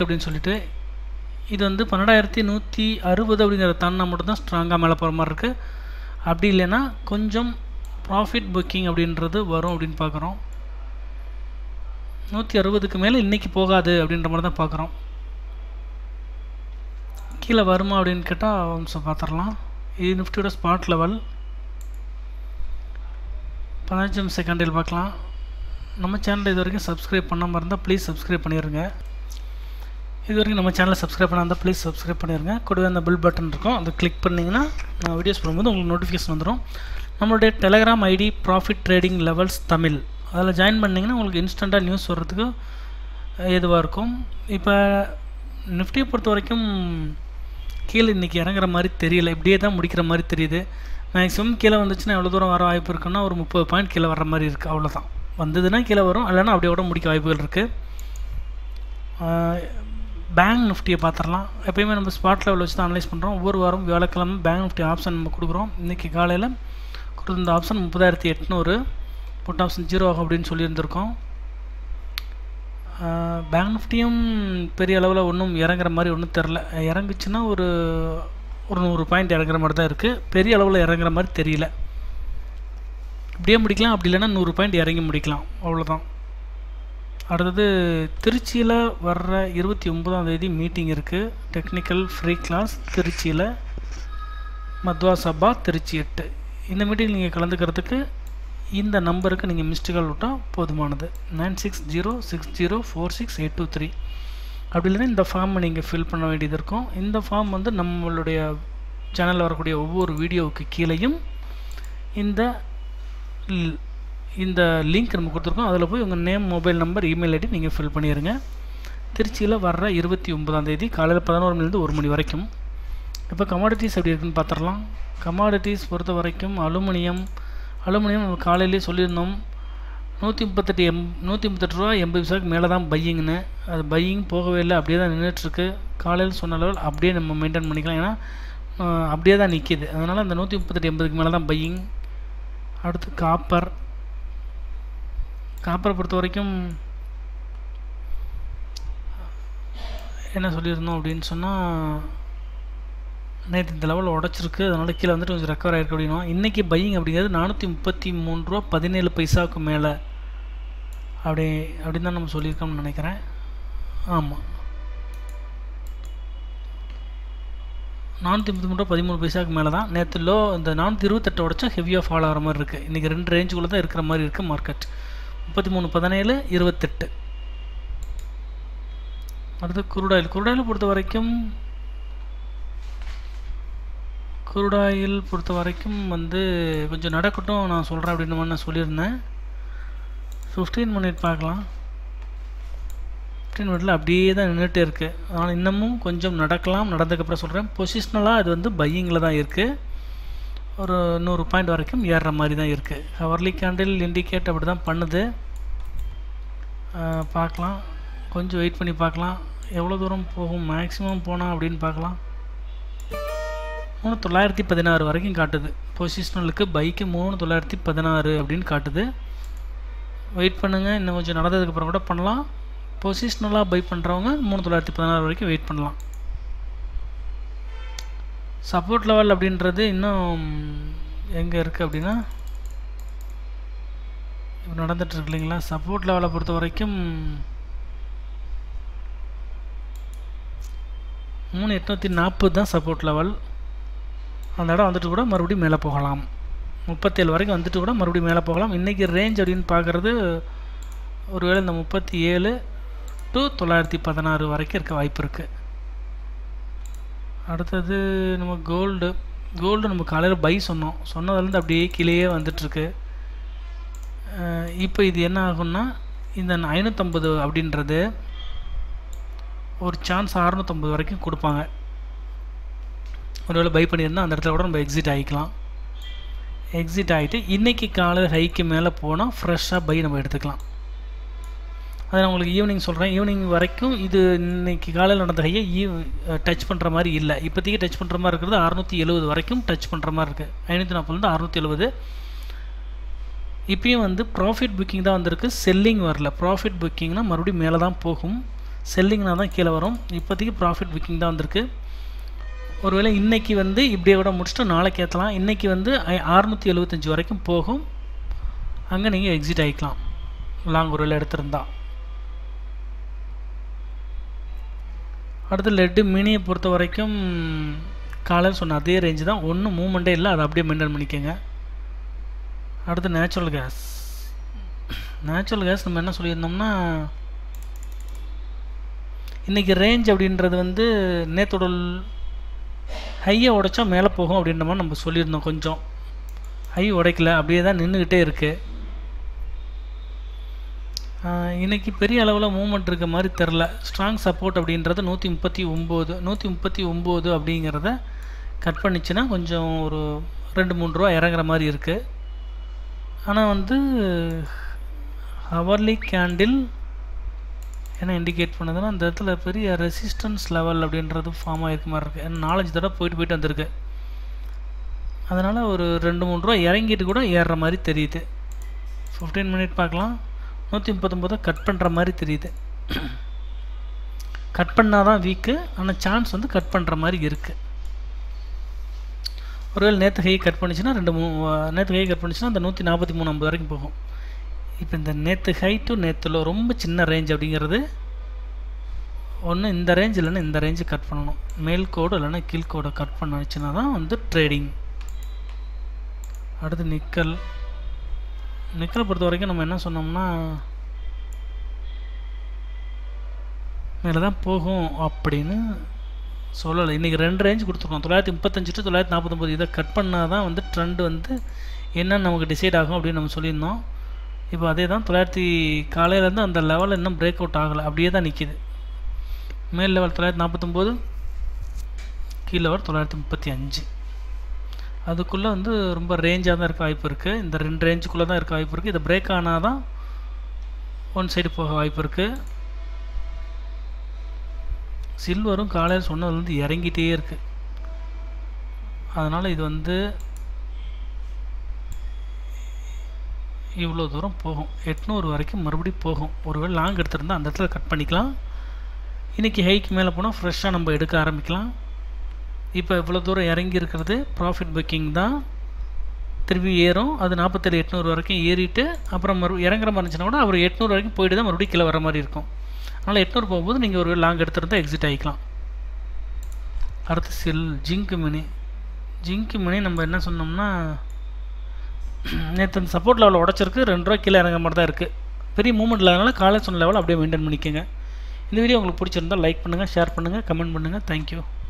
அப்படின்னு சொல்லிட்டு இது வந்து பன்னெண்டாயிரத்தி நூற்றி அறுபது அப்படிங்கிற தாண்டினா மட்டும்தான் ஸ்ட்ராங்காக மேலே போகிற மாதிரி இருக்குது அப்படி இல்லைன்னா கொஞ்சம் ப்ராஃபிட் புக்கிங் அப்படின்றது வரும் அப்படின்னு பார்க்குறோம் நூற்றி அறுபதுக்கு மேலே இன்றைக்கி போகாது அப்படின்ற மாதிரி தான் பார்க்குறோம் கீழே வருமா அப்படின்னு கேட்டால் கொஞ்சம் பார்த்துடலாம் இது நிஃப்டியோட ஸ்பாட் லெவல் பதினஞ்சு செகண்டில் பார்க்கலாம் நம்ம சேனல் இது வரைக்கும் சப்ஸ்கிரைப் பண்ணாமல் இருந்தால் ப்ளீஸ் சப்ஸ்கிரைப் பண்ணிடுங்க இது வரைக்கும் நம்ம சேனலை சப்ஸ்கிரைப் பண்ணால் ப்ளீஸ் சப்ஸ்கிரைப் பண்ணிடுங்க கூடவே அந்த பில் பட்டன் இருக்கும் அதை கிளிக் பண்ணிங்கன்னா நான் வீடியோஸ் போடும்போது உங்களுக்கு நோட்டிஃபிகேஷன் வந்துடும் நம்மளுடைய Telegram ID profit trading levels Tamil அதில் ஜாயின் பண்ணிங்கன்னா உங்களுக்கு இன்ஸ்டண்ட்டாக நியூஸ் வர்றதுக்கு ஏதுவாக இருக்கும் இப்போ நிஃப்டியை பொறுத்த வரைக்கும் கீழே இன்றைக்கி இறங்குற மாதிரி தெரியல இப்படியே தான் முடிக்கிற மாதிரி தெரியுது மேக்ஸிமம் கீழே வந்துச்சுன்னா எவ்வளோ தூரம் வர வாய்ப்பு இருக்குன்னா ஒரு முப்பது பாயிண்ட் கீழே வர மாதிரி இருக்குது அவ்வளோதான் வந்ததுன்னா கீழே வரும் இல்லைன்னா அப்படியே கூட முடிக்க வாய்ப்புகள் இருக்குது பேங்க் நிஃப்டியை பார்த்துடலாம் எப்பயுமே நம்ம ஸ்பாட் லெவல் வச்சு தான் அனலைஸ் பண்ணுறோம் ஒவ்வொரு வாரம் வியாழக்கிழமை பேங்க் நிஃப்டி ஆப்ஷன் நம்ம கொடுக்குறோம் இன்றைக்கி காலையில் கொடுத்த இந்த ஆப்ஷன் முப்பதாயிரத்தி எட்நூறு புட் ஆப்ஷன் ஜீரோ ஆகும் அப்படின்னு சொல்லியிருந்திருக்கோம் பேங்க் நிஃப்டியும் பெரிய அளவில் ஒன்றும் இறங்குற மாதிரி ஒன்றும் தெரில இறங்குச்சுன்னா ஒரு ஒரு நூறு பாயிண்ட் இறங்குற மாதிரி தான் இருக்குது பெரிய அளவில் இறங்குற மாதிரி தெரியல இப்படியே முடிக்கலாம் அப்படி இல்லைன்னா நூறு பாயிண்ட் இறங்கி முடிக்கலாம் அவ்வளோதான் அடுத்தது திருச்சியில் வர்ற இருபத்தி ஒன்பதாம் தேதி மீட்டிங் இருக்குது டெக்னிக்கல் ஃப்ரீ கிளாஸ் திருச்சியில் மத்வா சபா திருச்சி எட்டு இந்த மீட்டிங் நீங்கள் கலந்துக்கிறதுக்கு இந்த நம்பருக்கு நீங்கள் மிஸ்டு கால் விட்டால் போதுமானது nine six zero six zero four six eight two three அப்படி இல்லைன்னா இந்த ஃபார்மை நீங்கள் ஃபில் பண்ண வேண்டியது இருக்கும் இந்த ஃபார்ம் வந்து நம்மளுடைய சேனலில் வரக்கூடிய ஒவ்வொரு வீடியோவுக்கு கீழேயும் இந்த இந்த லிங்க் நம்ம கொடுத்துருக்கோம் அதில் போய் உங்கள் name mobile number email ID நீங்கள் ஃபில் பண்ணிடுங்க திருச்சியில் வர்ற இருபத்தி ஒன்பதாம் தேதி காலையில் பதினோரு மணிலேருந்து ஒரு மணி வரைக்கும் இப்போ கமாடிட்டிஸ் எப்படி இருக்குன்னு பார்த்துடலாம் கமாடிட்டிஸ் பொறுத்த வரைக்கும் அலுமினியம் அலுமினியம் நம்ம காலையிலேயே சொல்லியிருந்தோம் நூற்றி முப்பத்தெட்டு எம் நூற்றி முப்பத்தெட்டு ரூபா எண்பது பைசாக்கு மேலே தான் பையிங்னு அது பையிங் போகவே இல்லை அப்படியே தான் நின்றுட்டுருக்கு காலையில் சொன்ன லெவல் அப்படியே நம்ம மெயின்டைன் பண்ணிக்கலாம் ஏன்னா அப்படியே தான் நிற்கிது அதனால் அந்த நூற்றி முப்பத்தெட்டு எண்பதுக்கு மேலே தான் பையிங் அடுத்து காப்பர் காப்பரை பொறுத்த வரைக்கும் என்ன சொல்லியிருந்தோம் அப்படின்னு சொன்னால் நேற்று இந்த லெவலில் உடச்சிருக்கு அதனால் கீழே வந்துட்டு கொஞ்சம் ரெக்கவர் ஆகிருக்கு அப்படின்னா இன்றைக்கி பையிங் அப்படிங்கிறது நானூற்றி முப்பத்தி மூணு ரூபா பதினேழு பைசாவுக்கு மேலே அப்படி அப்படின்னு தான் நம்ம சொல்லியிருக்கோம்னு நினைக்கிறேன் ஆமாம் நானூற்றி முப்பத்தி மூணு ரூபா பதிமூணு பைசாவுக்கு மேலே தான் நேற்று லோ இந்த நானூற்றி இருபத்தெட்டு உடச்சா ஹெவியாக ஃபாலோ ஆகிற மாதிரி இருக்குது இன்றைக்கி ரெண்டு ரேஞ்சுக்குள்ளே தான் இருக்கிற மாதிரி இருக்குது மார்க்கெட் முப்பத்தி மூணு பதினேழு இருபத்தெட்டு அடுத்து குருடாயில் குருடாயில் பொறுத்த வரைக்கும் குருடாயில் பொறுத்த வரைக்கும் வந்து கொஞ்சம் நடக்கட்டும் நான் சொல்கிறேன் அப்படின்னு மாதிரி நான் சொல்லியிருந்தேன் ஃபிஃப்டீன் மினிட் பார்க்கலாம் ஃபிஃப்டீன் மினிட்ல அப்படியே தான் நின்றுட்டே இருக்குது அதனால் இன்னமும் கொஞ்சம் நடக்கலாம் நடந்ததுக்கப்புறம் சொல்கிறேன் பொசிஷ்னலாக அது வந்து பையிங்கில் தான் இருக்குது ஒரு நூறு பாயிண்ட் வரைக்கும் ஏறுற மாதிரி தான் இருக்குது ஹவர்லி கேண்டில் இண்டிகேட் அப்படி தான் பண்ணுது பார்க்கலாம் கொஞ்சம் வெயிட் பண்ணி பார்க்கலாம் எவ்வளோ தூரம் போகும் மேக்ஸிமம் போனால் அப்படின்னு பார்க்கலாம் மூணு தொள்ளாயிரத்தி பதினாறு வரைக்கும் காட்டுது பொசிஷ்னலுக்கு பைக்கு மூணு தொள்ளாயிரத்தி பதினாறு அப்படின்னு காட்டுது வெயிட் பண்ணுங்கள் இன்னும் கொஞ்சம் நடந்ததுக்கப்புறம் கூட பண்ணலாம் பொசிஷ்னலாக பை பண்ணுறவங்க மூணு தொள்ளாயிரத்தி பதினாறு வரைக்கும் வெயிட் பண்ணலாம் சப்போர்ட் லெவல் அப்படின்றது இன்னும் எங்கே இருக்குது அப்படின்னா இப்போ நடந்துகிட்ருக்கு இல்லைங்களா சப்போர்ட் லெவலை பொறுத்த வரைக்கும் மூணு எட்நூற்றி நாற்பது தான் சப்போர்ட் லெவல் அந்த இடம் வந்துட்டு கூட மறுபடியும் மேலே போகலாம் முப்பத்தேழு வரைக்கும் வந்துட்டு கூட மறுபடியும் மேலே போகலாம் இன்றைக்கி ரேஞ்ச் அப்படின்னு பார்க்குறது ஒருவேளை இந்த முப்பத்தி ஏழு டு தொள்ளாயிரத்தி பதினாறு வரைக்கும் இருக்க வாய்ப்பு இருக்குது அடுத்தது நம்ம கோல்டு கோல்டு நம்ம காலையில் பை சொன்னோம் சொன்னதுலேருந்து அப்படியே கீழேயே வந்துட்டுருக்கு இப்போ இது என்ன ஆகும்னா இந்த ஐநூற்றம்பது அப்படின்றது ஒரு சான்ஸ் அறநூற்றம்பது வரைக்கும் கொடுப்பாங்க ஒருவேளை பை பண்ணியிருந்தால் அந்த இடத்துல கூட நம்ம எக்ஸிட் ஆகிக்கலாம் எக்ஸிட் ஆகிட்டு இன்றைக்கி காலையில் ஹைக்கு மேலே போனால் ஃப்ரெஷ்ஷாக பை நம்ம எடுத்துக்கலாம் அதை நான் உங்களுக்கு ஈவினிங் சொல்கிறேன் ஈவினிங் வரைக்கும் இது இன்னைக்கு காலையில் நடந்த ஹையை ஈ டச் பண்ணுற மாதிரி இல்லை இப்போதைக்கு டச் பண்ணுற மாதிரி இருக்கிறது அறுநூற்றி எழுபது வரைக்கும் டச் பண்ணுற மாதிரி இருக்குது ஐநூற்றி நாற்பதுலேருந்து அறுநூற்றி எழுபது இப்பயும் வந்து ப்ராஃபிட் புக்கிங் தான் வந்திருக்கு செல்லிங் வரல ப்ராஃபிட் புக்கிங்னால் மறுபடியும் மேலே தான் போகும் செல்லிங்னா தான் கீழே வரும் இப்போதைக்கு ப்ராஃபிட் புக்கிங் தான் வந்திருக்கு ஒருவேளை இன்றைக்கி வந்து இப்படியே கூட முடிச்சுட்டு நாளைக்கு ஏற்றலாம் இன்றைக்கி வந்து அறுநூற்றி எழுபத்தஞ்சி வரைக்கும் போகும் அங்கே நீங்கள் எக்ஸிட் ஆகிக்கலாம் லாங் ஒருவேளை எடுத்திருந்தா அடுத்து லெட்டு மினியை பொறுத்த வரைக்கும் காலையில் சொன்ன அதே ரேஞ்சு தான் ஒன்றும் மூமெண்ட்டே இல்லை அதை அப்படியே மெயின்டைன் பண்ணிக்கோங்க அடுத்து நேச்சுரல் கேஸ் நேச்சுரல் கேஸ் நம்ம என்ன சொல்லியிருந்தோம்னா இன்றைக்கி ரேஞ்ச் அப்படின்றது வந்து நேத்தோட ஹையை உடைச்சா மேலே போகும் அப்படின்ற மாதிரி நம்ம சொல்லியிருந்தோம் கொஞ்சம் ஹை உடைக்கல அப்படியே தான் நின்றுக்கிட்டே இருக்குது இன்றைக்கி பெரிய அளவில் மூமெண்ட் இருக்க மாதிரி தெரில ஸ்ட்ராங் சப்போர்ட் அப்படின்றது நூற்றி முப்பத்தி ஒம்பது நூற்றி முப்பத்தி ஒம்பது அப்படிங்கிறத கட் பண்ணிச்சுன்னா கொஞ்சம் ஒரு ரெண்டு மூணு ரூபா இறங்குற மாதிரி இருக்குது ஆனால் வந்து ஹவர்லி கேண்டில் என்ன இண்டிகேட் பண்ணுதுன்னா அந்த இடத்துல பெரிய ரெசிஸ்டன்ஸ் லெவல் அப்படின்றது ஃபார்ம் ஆகிருக்க மாதிரி இருக்குது ஏன்னா நாலஞ்சு தடவை போயிட்டு போயிட்டு வந்திருக்கு அதனால் ஒரு ரெண்டு மூணு ரூபா இறங்கிட்டு கூட ஏறுற மாதிரி தெரியுது ஃபிஃப்டீன் மினிட் பார்க்கலாம் நூற்றி முப்பத்தொம்போதை கட் பண்ணுற மாதிரி தெரியுது கட் பண்ணால் தான் வீக்கு ஆனால் சான்ஸ் வந்து கட் பண்ணுற மாதிரி இருக்குது ஒருவேளை நேற்று ஹை கட் பண்ணிச்சுன்னா ரெண்டு மூணு நேற்று ஹை கட் பண்ணிச்சுன்னா அந்த நூற்றி நாற்பத்தி மூணு ஐம்பது வரைக்கும் போகும் இப்போ இந்த நேற்று ஹை டு நேற்றுல ரொம்ப சின்ன ரேஞ்ச் அப்படிங்கிறது ஒன்று இந்த ரேஞ்ச் இல்லைன்னா இந்த ரேஞ்சு கட் பண்ணணும் மேல் கோடு இல்லைன்னா கீழ் கோடை கட் பண்ணிச்சுன்னா தான் வந்து ட்ரேடிங் அடுத்து நிக்கல் நிக்கலை பொறுத்த வரைக்கும் நம்ம என்ன சொன்னோம்னா மேலே தான் போகும் அப்படின்னு சொல்லலை இன்றைக்கி ரெண்டு ரேஞ்ச் கொடுத்துருக்கோம் தொள்ளாயிரத்தி முப்பத்தஞ்சு டு தொள்ளாயிரத்தி நாற்பத்தொம்பது இதை கட் பண்ணால் தான் வந்து ட்ரெண்ட் வந்து என்னன்னு நமக்கு டிசைட் ஆகும் அப்படின்னு நம்ம சொல்லியிருந்தோம் இப்போ அதே தான் தொள்ளாயிரத்தி காலையிலேருந்து அந்த லெவலில் இன்னும் பிரேக் அவுட் ஆகலை அப்படியே தான் நிற்கிது மேல் லெவல் தொள்ளாயிரத்தி நாற்பத்தொம்போது கீழ் லெவல் தொள்ளாயிரத்தி முப்பத்தி அஞ்சு அதுக்குள்ளே வந்து ரொம்ப ரேஞ்சாக தான் இருக்க வாய்ப்பு இருக்குது இந்த ரெண்டு ரேஞ்சுக்குள்ளே தான் இருக்க வாய்ப்பு இருக்குது இதை பிரேக் ஆனால் தான் ஒன் சைடு போக வாய்ப்பு இருக்குது சில்வரும் காலையில் சொன்னதுலேருந்து இறங்கிட்டே இருக்குது அதனால் இது வந்து இவ்வளோ தூரம் போகும் எட்நூறு வரைக்கும் மறுபடியும் போகும் ஒருவேளை லாங் எடுத்திருந்தால் அந்த இடத்துல கட் பண்ணிக்கலாம் இன்றைக்கி ஹைக்கு மேலே போனால் ஃப்ரெஷ்ஷாக நம்ம எடுக்க ஆரம்பிக்கலாம் இப்போ இவ்வளோ தூரம் இறங்கி இருக்கிறது ப்ராஃபிட் புக்கிங் தான் திருப்பி ஏறும் அது நாற்பத்தேழு எட்நூறு வரைக்கும் ஏறிட்டு அப்புறம் மறு இறங்குற மாதிரி இருந்துச்சுன்னா கூட அவர் எட்நூறு வரைக்கும் போயிட்டு தான் மறுபடியும் கீழே வர மாதிரி இருக்கும் அதனால் எட்நூறு போகும்போது நீங்கள் ஒரு லாங் எடுத்துருந்தால் எக்ஸிட் ஆகிக்கலாம் அடுத்து sell zinc mini zinc mini நம்ம என்ன சொன்னோம்னா நேற்று அந்த சப்போர்ட் லெவலில் உடச்சிருக்கு ரெண்டு ரூபா கீழே இறங்குற மாதிரி தான் இருக்குது பெரிய மூவ்மெண்ட் இல்லாதனால காலேஜ் சொன்ன லெவல் அப்படியே மெயின்டைன் பண்ணிக்கோங்க இந்த வீடியோ உங்களுக்கு பிடிச்சிருந்தால் லைக் பண்ணுங்கள் ஷேர் பண்ணுங்கள் கமெண்ட் பண்ணுங்கள் தேங்க்யூ